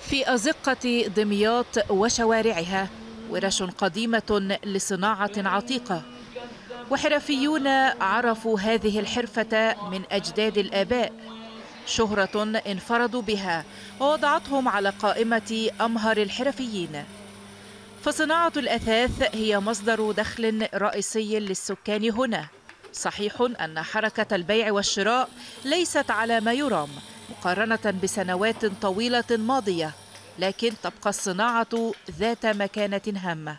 في أزقة دمياط وشوارعها ورش قديمة لصناعة عتيقة وحرفيون عرفوا هذه الحرفة من أجداد الآباء شهرة انفردوا بها ووضعتهم على قائمة أمهر الحرفيين فصناعة الأثاث هي مصدر دخل رئيسي للسكان هنا صحيح أن حركة البيع والشراء ليست على ما يرام مقارنة بسنوات طويلة ماضية لكن تبقى الصناعة ذات مكانة هامة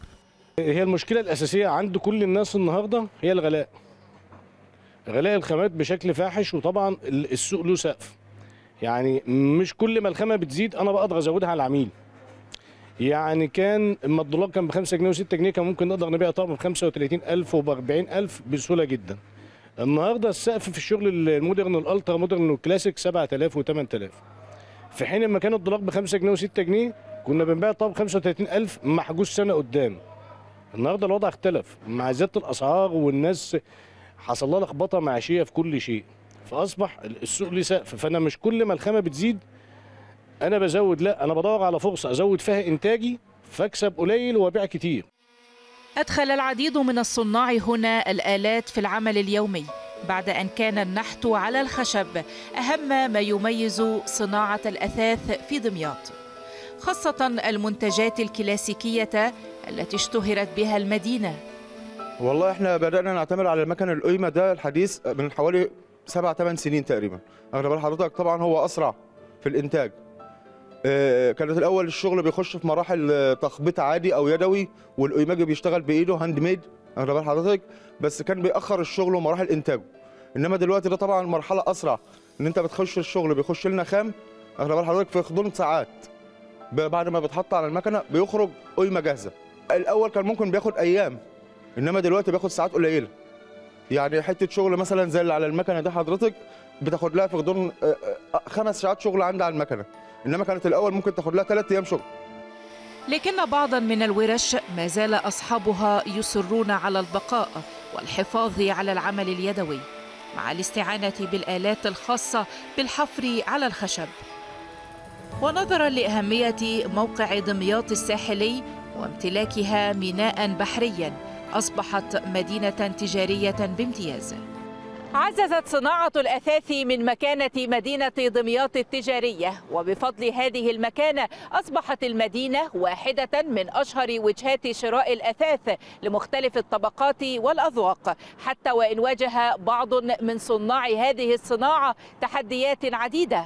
هي المشكلة الأساسية عند كل الناس النهاردة هي الغلاء غلاء الخامات بشكل فاحش وطبعا السوق له سقف يعني مش كل ما الخامة بتزيد أنا بقدر أزودها على العميل يعني كان اما الدولار كان ب 5 جنيه و6 جنيه كان ممكن نقدر نبيع طقم ب 35000 وب 40000 بسهوله جدا. النهارده السقف في الشغل المودرن والالترا مودرن والكلاسيك 7000 و8000. في حين لما كان الدولار ب 5 جنيه و6 جنيه كنا بنبيع طقم ب 35000 محجوز سنه قدام. النهارده الوضع اختلف مع زياده الاسعار والناس حصل لها لخبطه معيشيه في كل شيء. فاصبح السوق ليه سقف فانا مش كل ما الخامه بتزيد انا بزود لا انا بدور على فرصه ازود فيها انتاجي فاكسب قليل وابيع كتير أدخل العديد من الصناع هنا الآلات في العمل اليومي بعد أن كان النحت على الخشب أهم ما يميز صناعة الأثاث في دمياط خاصة المنتجات الكلاسيكية التي اشتهرت بها المدينة والله احنا بدأنا نعتمد على المكن القيمة ده الحديث من حوالي سبع ثمان سنين تقريبا اغلب بال حضرتك طبعا هو أسرع في الإنتاج آه، كانت الأول الشغل بيخش في مراحل آه، تخبيط عادي أو يدوي والقيماجي بيشتغل بإيده هاند ميد اغلب بال حضرتك بس كان بيأخر الشغل ومراحل إنتاجه إنما دلوقتي ده طبعا مرحلة أسرع إن أنت بتخش الشغل بيخش لنا خام اغلب بال حضرتك في غضون ساعات ب- بعد ما بيتحط على المكنة بيخرج قيمة جاهزة الأول كان ممكن بياخد أيام انما دلوقتي بياخد ساعات قليله يعني حته شغل مثلا زي اللي على المكنه دي حضرتك بتاخد لها في غضون آه، آه، خمس ساعات شغل عندي على المكنه انما كانت الاول ممكن تاخد لها ثلاث ايام شغل لكن بعضا من الورش ما زال أصحابها يصرون على البقاء والحفاظ على العمل اليدوي مع الاستعانة بالآلات الخاصة بالحفر على الخشب ونظرا لأهمية موقع دمياط الساحلي وامتلاكها ميناء بحريا أصبحت مدينة تجارية بامتياز عززت صناعة الأثاث من مكانة مدينة دمياط التجارية وبفضل هذه المكانة أصبحت المدينة واحدة من أشهر وجهات شراء الأثاث لمختلف الطبقات والأذواق حتى وإن واجه بعض من صناع هذه الصناعة تحديات عديدة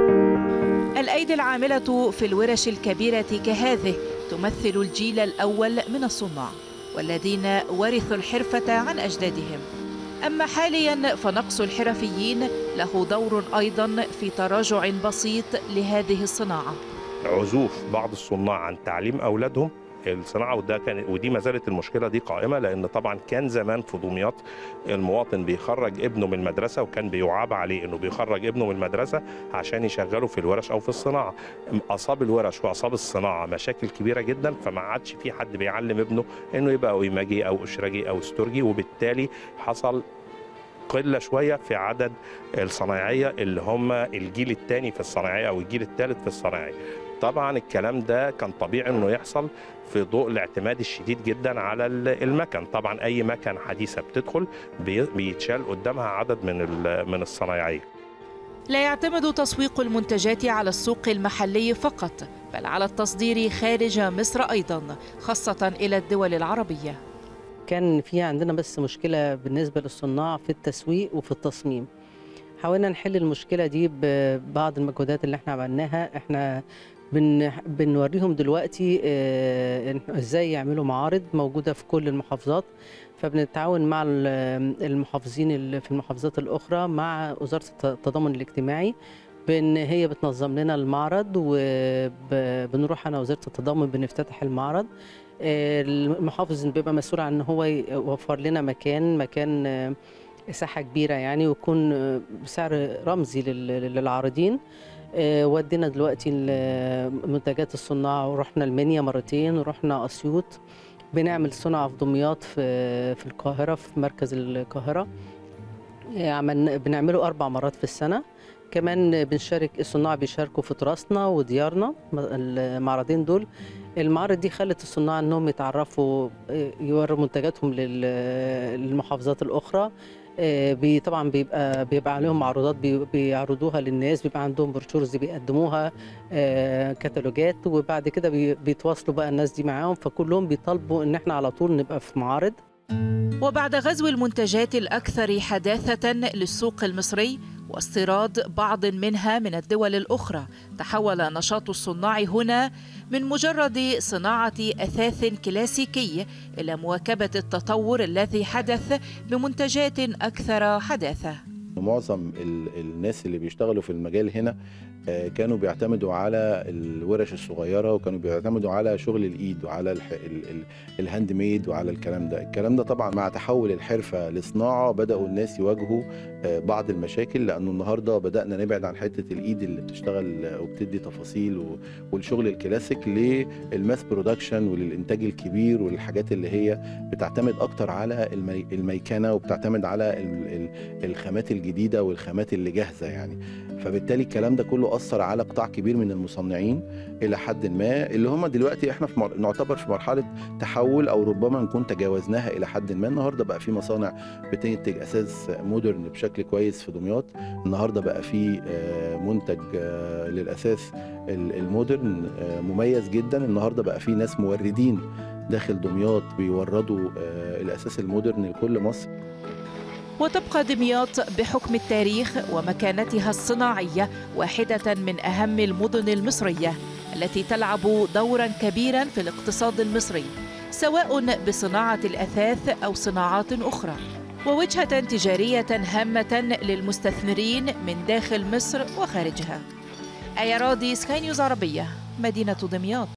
الأيدي العاملة في الورش الكبيرة كهذه تمثل الجيل الأول من الصناع والذين ورثوا الحرفة عن أجدادهم أما حاليا فنقص الحرفيين له دور أيضا في تراجع بسيط لهذه الصناعة عزوف بعض الصناع عن تعليم اولادهم الصناعه وده كان ودي ما زالت المشكله دي قائمه لان طبعا كان زمان في دمياط المواطن بيخرج ابنه من المدرسه وكان بيعاب عليه انه بيخرج ابنه من المدرسه عشان يشغله في الورش او في الصناعه اصاب الورش واصاب الصناعه مشاكل كبيره جدا فما عادش في حد بيعلم ابنه انه يبقى قيماجي او اشراجي او استرجي وبالتالي حصل قله شويه في عدد الصنايعيه اللي هم الجيل الثاني في الصنايعيه او الجيل الثالث في الصنايعيه طبعا الكلام ده كان طبيعي انه يحصل في ضوء الاعتماد الشديد جدا على ال- المكن طبعا اي مكن حديثه بتدخل بي- بيتشال قدامها عدد من ال- من الصنايعيه لا يعتمد تسويق المنتجات على السوق المحلي فقط بل على التصدير خارج مصر أيضا خاصة إلى الدول العربية كان في عندنا بس مشكلة بالنسبة للصناع في التسويق وفي التصميم حاولنا نحل المشكلة دي ببعض المجهودات اللي احنا عملناها احنا بن بنوريهم دلوقتي اه، إن- ازاي يعملوا معارض موجودة في كل المحافظات فبنتعاون مع ال- المحافظين اللي في المحافظات الأخرى مع وزارة الت- التضامن الاجتماعي بان هي بتنظم لنا المعرض وبنروح انا وزاره التضامن بنفتتح المعرض آه، المحافظ بيبقى مسؤول عن ان هو يوفر لنا مكان مكان آه، مساحه كبيره يعني ويكون آه، بسعر رمزي لل- للعارضين آه، ودينا دلوقتي ال- منتجات الصناع ورحنا المنيا مرتين ورحنا اسيوط بنعمل صنع في دمياط في في القاهره في مركز القاهره آه، عملنا بنعمله اربع مرات في السنه كمان بنشارك الصناع بيشاركوا في تراثنا وديارنا المعرضين دول المعارض دي خلت الصناع انهم يتعرفوا آه، يوروا منتجاتهم لل- للمحافظات الاخرى آه، بي طبعا بيبقى بيبقى عليهم معروضات بي- بيعرضوها للناس بيبقى عندهم بروشورز بيقدموها آه، كتالوجات وبعد كده بي- بيتواصلوا بقى الناس دي معاهم فكلهم بيطالبوا ان احنا على طول نبقى في معارض وبعد غزو المنتجات الأكثر حداثة للسوق المصري واستيراد بعض منها من الدول الأخرى تحول نشاط الصناع هنا من مجرد صناعة أثاث كلاسيكي إلى مواكبة التطور الذي حدث بمنتجات أكثر حداثة معظم ال- الناس اللي بيشتغلوا في المجال هنا آه، كانوا بيعتمدوا على الورش الصغيرة وكانوا بيعتمدوا على شغل الإيد وعلى الح... ال... ال... الهاند ميد وعلى الكلام ده الكلام ده طبعا مع تحول الحرفة لصناعة بدأوا الناس يواجهوا آه، بعض المشاكل لأنه النهاردة بدأنا نبعد عن حتة الإيد اللي بتشتغل آه، وبتدي تفاصيل و... والشغل الكلاسيك للماس برودكشن وللإنتاج الكبير والحاجات اللي هي بتعتمد أكتر على المي... الميكنة وبتعتمد على ال... ال... الخامات الجديدة والخامات اللي جاهزة يعني فبالتالي الكلام ده كله اثر على قطاع كبير من المصنعين الى حد ما اللي هم دلوقتي احنا في مر... نعتبر في مرحله تحول او ربما نكون تجاوزناها الى حد ما النهارده بقى في مصانع بتنتج اساس مودرن بشكل كويس في دمياط النهارده بقى في آه، منتج آه، للاساس ال- المودرن آه، مميز جدا النهارده بقى في ناس موردين داخل دمياط بيوردوا آه، الاساس المودرن لكل مصر وتبقى دمياط بحكم التاريخ ومكانتها الصناعية واحدة من أهم المدن المصرية التي تلعب دورا كبيرا في الاقتصاد المصري سواء بصناعة الأثاث أو صناعات أخرى ووجهة تجارية هامة للمستثمرين من داخل مصر وخارجها أيا راضي سكاي نيوز عربية مدينة دمياط